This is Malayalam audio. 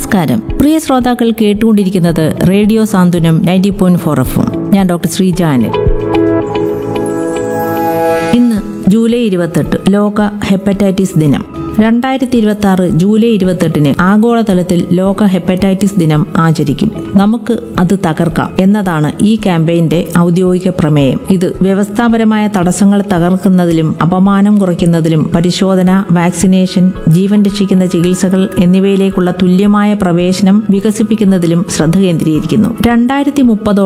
നമസ്കാരം പ്രിയ ശ്രോതാക്കൾ കേട്ടുകൊണ്ടിരിക്കുന്നത് radio Santhwanam ninety point four F ഞാൻ ഡോക്ടർ ശ്രീജാനൻ ഇന്ന് ജൂലൈ ഇരുപത്തെട്ട് ലോക ഹെപ്പറ്റൈറ്റിസ് ദിനം രണ്ടായിരത്തി ഇരുപത്തി ആറ് ജൂലൈ ഇരുപത്തെട്ടിന് ആഗോളതലത്തിൽ ലോക ഹെപ്പറ്റൈറ്റിസ് ദിനം ആചരിക്കും നമുക്ക് അത് തകർക്കാം എന്നതാണ് ഈ ക്യാമ്പയിന്റെ ഔദ്യോഗിക പ്രമേയം ഇത് വ്യവസ്ഥാപരമായ തടസ്സങ്ങൾ തകർക്കുന്നതിലും അപമാനം കുറയ്ക്കുന്നതിലും പരിശോധന വാക്സിനേഷൻ ജീവൻ രക്ഷിക്കുന്ന ചികിത്സകൾ എന്നിവയിലേക്കുള്ള തുല്യമായ പ്രവേശനം വികസിപ്പിക്കുന്നതിലും ശ്രദ്ധ കേന്ദ്രീകരിക്കുന്നു രണ്ടായിരത്തി മുപ്പതോടെ